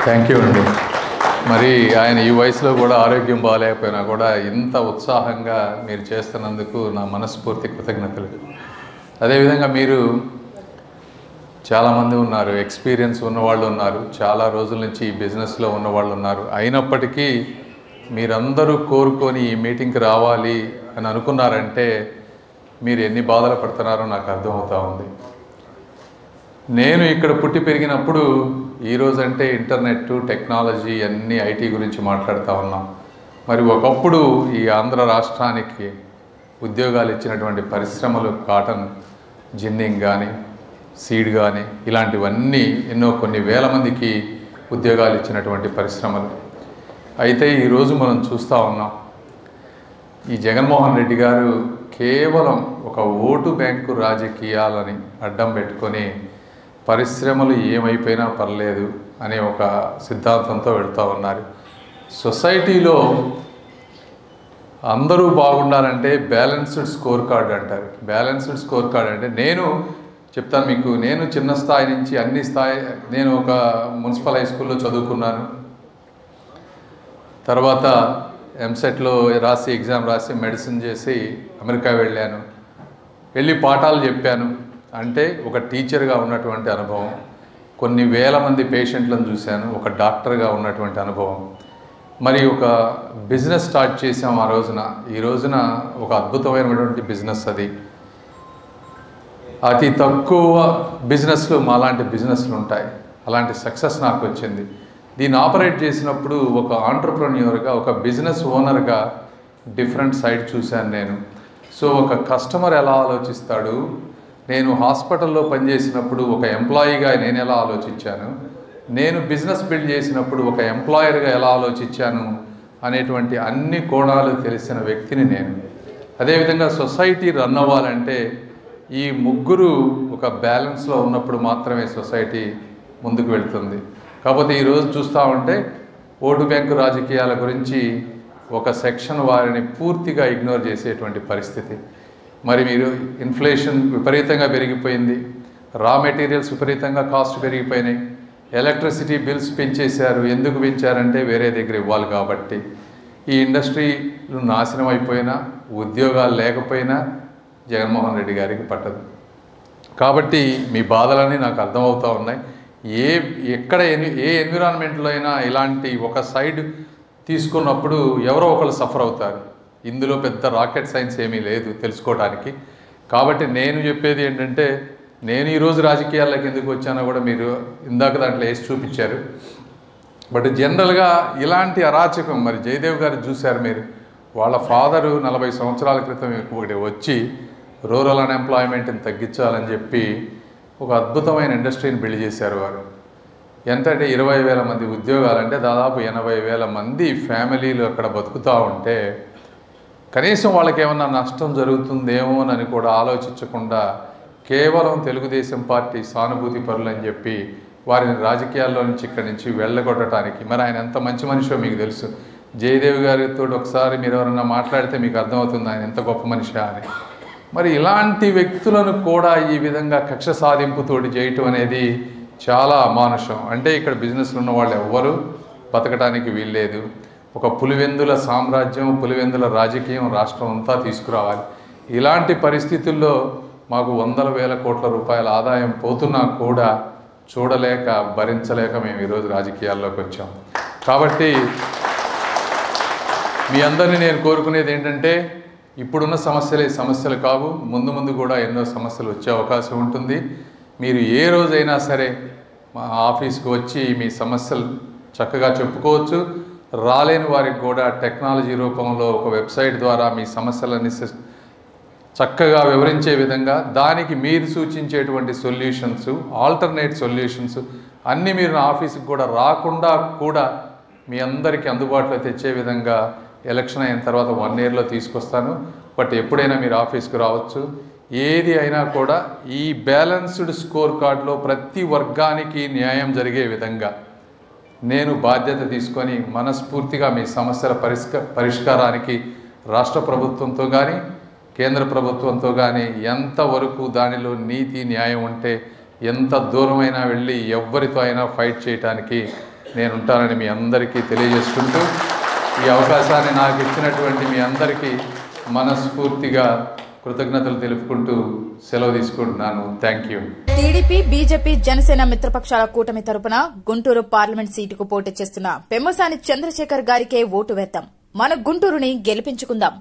thank you అండి మరి ఆయన ఈ వయసులో కూడా ఆరోగ్యం బాగాలేకపోయినా కూడా ఇంత ఉత్సాహంగా మీరు చేస్తున్నందుకు నా మనస్ఫూర్తి కృతజ్ఞతలు అదేవిధంగా మీరు చాలామంది ఉన్నారు ఎక్స్పీరియన్స్ ఉన్నవాళ్ళు ఉన్నారు చాలా రోజుల నుంచి ఈ బిజినెస్లో ఉన్నవాళ్ళు ఉన్నారు అయినప్పటికీ మీరందరూ కోరుకొని ఈ మీటింగ్కి రావాలి అని అనుకున్నారంటే మీరు ఎన్ని బాధలు పడుతున్నారో నాకు అర్థమవుతా ఉంది నేను ఇక్కడ పుట్టి పెరిగినప్పుడు ఈరోజు అంటే ఇంటర్నెట్ టెక్నాలజీ అన్నీ ఐటీ గురించి మాట్లాడుతూ ఉన్నాం మరి ఒకప్పుడు ఈ ఆంధ్ర రాష్ట్రానికి ఉద్యోగాలు ఇచ్చినటువంటి పరిశ్రమలు కాటన్ జిన్నింగ్ కానీ సీడ్ కానీ ఇలాంటివన్నీ ఎన్నో కొన్ని వేల మందికి ఉద్యోగాలు ఇచ్చినటువంటి పరిశ్రమలు అయితే ఈరోజు మనం చూస్తూ ఉన్నాం ఈ జగన్మోహన్ రెడ్డి గారు కేవలం ఒక ఓటు బ్యాంకు రాజకీయాలని అడ్డం పెట్టుకొని పరిశ్రమలు ఏమైపోయినా పర్లేదు అనే ఒక సిద్ధాంతంతో వెళ్తూ ఉన్నారు సొసైటీలో అందరూ బాగుండాలంటే బ్యాలెన్స్డ్ స్కోర్ కార్డ్ అంటారు బ్యాలెన్స్డ్ స్కోర్ కార్డ్ అంటే నేను చెప్తాను మీకు నేను చిన్న స్థాయి నుంచి అన్ని స్థాయి నేను ఒక మున్సిపల్ హై స్కూల్లో చదువుకున్నాను తర్వాత ఎంసెట్లో రాసి ఎగ్జామ్ రాసి మెడిసిన్ చేసి అమెరికా వెళ్ళాను వెళ్ళి పాఠాలు చెప్పాను అంటే ఒక టీచర్గా ఉన్నటువంటి అనుభవం కొన్ని వేల మంది పేషెంట్లను చూశాను ఒక డాక్టర్గా ఉన్నటువంటి అనుభవం మరి ఒక బిజినెస్ స్టార్ట్ చేసాం ఆ రోజున ఈ రోజున ఒక అద్భుతమైనటువంటి బిజినెస్ అది అతి తక్కువ బిజినెస్లు మాలాంటి బిజినెస్లు ఉంటాయి అలాంటి సక్సెస్ నాకు వచ్చింది దీన్ని ఆపరేట్ చేసినప్పుడు ఒక ఆంటర్ప్రన్యూర్గా ఒక బిజినెస్ ఓనర్గా డిఫరెంట్ సైడ్ చూశాను నేను సో ఒక కస్టమర్ ఎలా ఆలోచిస్తాడు నేను హాస్పిటల్లో పనిచేసినప్పుడు ఒక ఎంప్లాయీగా నేను ఎలా ఆలోచించాను నేను బిజినెస్ బిల్డ్ చేసినప్పుడు ఒక ఎంప్లాయర్గా ఎలా ఆలోచించాను అనేటువంటి అన్ని కోణాలు తెలిసిన వ్యక్తిని నేను అదేవిధంగా సొసైటీ రన్ అవ్వాలంటే ఈ ముగ్గురు ఒక బ్యాలెన్స్లో ఉన్నప్పుడు మాత్రమే సొసైటీ ముందుకు వెళ్తుంది కాకపోతే ఈరోజు చూస్తూ ఉంటే ఓటు బ్యాంకు రాజకీయాల గురించి ఒక సెక్షన్ వారిని పూర్తిగా ఇగ్నోర్ చేసేటువంటి పరిస్థితి మరి మీరు ఇన్ఫ్లేషన్ విపరీతంగా పెరిగిపోయింది రా మెటీరియల్స్ విపరీతంగా కాస్ట్ పెరిగిపోయినాయి ఎలక్ట్రిసిటీ బిల్స్ పెంచేశారు ఎందుకు పెంచారంటే వేరే దగ్గర ఇవ్వాలి కాబట్టి ఈ ఇండస్ట్రీలు నాశనం అయిపోయినా ఉద్యోగాలు లేకపోయినా జగన్మోహన్ రెడ్డి గారికి పట్టదు కాబట్టి మీ బాధలన్నీ నాకు అర్థమవుతూ ఉన్నాయి ఏ ఎక్కడ ఎన్ని ఏ ఎన్విరాన్మెంట్లో అయినా ఇలాంటి ఒక సైడ్ తీసుకున్నప్పుడు ఎవరో ఒకరు సఫర్ అవుతారు ఇందులో పెద్ద రాకెట్ సైన్స్ ఏమీ లేదు తెలుసుకోవడానికి కాబట్టి నేను చెప్పేది ఏంటంటే నేను ఈరోజు రాజకీయాల్లోకి ఎందుకు వచ్చానో కూడా మీరు ఇందాక దాంట్లో వేసి చూపించారు బట్ జనరల్గా ఇలాంటి అరాచకం మరి జయదేవ్ గారు చూశారు మీరు వాళ్ళ ఫాదరు నలభై సంవత్సరాల క్రితం ఒకటి వచ్చి రూరల్ అన్ఎంప్లాయ్మెంట్ని తగ్గించాలని చెప్పి ఒక అద్భుతమైన ఇండస్ట్రీని బిల్డ్ చేశారు వారు ఎంత అంటే ఇరవై వేల మంది ఉద్యోగాలు అంటే దాదాపు ఎనభై వేల మంది ఫ్యామిలీలు అక్కడ బతుకుతూ ఉంటే కనీసం వాళ్ళకి ఏమన్నా నష్టం జరుగుతుందేమోనని కూడా ఆలోచించకుండా కేవలం తెలుగుదేశం పార్టీ సానుభూతి పరులు అని చెప్పి వారిని రాజకీయాల్లో నుంచి ఇక్కడి నుంచి వెళ్ళగొట్టడానికి మరి ఆయన ఎంత మంచి మనిషో మీకు తెలుసు జయదేవ్ గారితో ఒకసారి మీరు ఎవరన్నా మాట్లాడితే మీకు అర్థమవుతుంది ఆయన ఎంత గొప్ప మనిషా అని మరి ఇలాంటి వ్యక్తులను కూడా ఈ విధంగా కక్ష సాధింపుతోటి చేయటం అనేది చాలా అమానుషం అంటే ఇక్కడ బిజినెస్లో ఉన్న వాళ్ళు ఎవ్వరూ బతకడానికి వీల్లేదు ఒక పులివెందుల సామ్రాజ్యం పులివెందుల రాజకీయం రాష్ట్రం అంతా తీసుకురావాలి ఇలాంటి పరిస్థితుల్లో మాకు వందల వేల కోట్ల రూపాయల ఆదాయం పోతున్నా కూడా చూడలేక భరించలేక మేము ఈరోజు రాజకీయాల్లోకి వచ్చాం కాబట్టి మీ అందరినీ నేను కోరుకునేది ఏంటంటే ఇప్పుడున్న సమస్యలే సమస్యలు కావు ముందు ముందు కూడా ఎన్నో సమస్యలు వచ్చే అవకాశం ఉంటుంది మీరు ఏ రోజైనా సరే మా ఆఫీస్కి వచ్చి మీ సమస్యలు చక్కగా చెప్పుకోవచ్చు రాలేని వారికి కూడా టెక్నాలజీ రూపంలో ఒక వెబ్సైట్ ద్వారా మీ సమస్యలన్నీ సిస్- చక్కగా వివరించే విధంగా దానికి మీరు సూచించేటువంటి సొల్యూషన్స్ ఆల్టర్నేట్ సొల్యూషన్స్ అన్నీ మీరు నా ఆఫీస్కి కూడా రాకుండా కూడా మీ అందరికీ అందుబాటులో తెచ్చే విధంగా ఎలక్షన్ అయిన తర్వాత వన్ ఇయర్లో తీసుకొస్తాను బట్ ఎప్పుడైనా మీరు ఆఫీస్కి రావచ్చు ఏది అయినా కూడా ఈ బ్యాలెన్స్డ్ స్కోర్ కార్డులో ప్రతి వర్గానికి న్యాయం జరిగే విధంగా నేను బాధ్యత తీసుకొని మనస్ఫూర్తిగా మీ సమస్యల పరిష్క పరిష్కారానికి రాష్ట్ర ప్రభుత్వంతో కానీ కేంద్ర ప్రభుత్వంతో కానీ ఎంతవరకు దానిలో నీతి న్యాయం ఉంటే ఎంత దూరమైనా వెళ్ళి ఎవ్వరితో అయినా ఫైట్ చేయడానికి నేను ఉంటానని మీ అందరికీ తెలియజేసుకుంటూ ఈ అవకాశాన్ని నాకు ఇచ్చినటువంటి మీ అందరికీ మనస్ఫూర్తిగా కృతజ్ఞతలు తెలుపుకుంటూ సెలవు తీసుకుంటున్నాను thank you TDP BJP Janasena మిత్రపక్షాల కూటమి తరపున గుంటూరు పార్లమెంట్ సీటుకు పోటీ చేస్తున్న పెమ్మసాని చంద్రశేఖర్ గారికే ఓటు వేద్దాం మన గుంటూరుని గెలిపించుకుందాం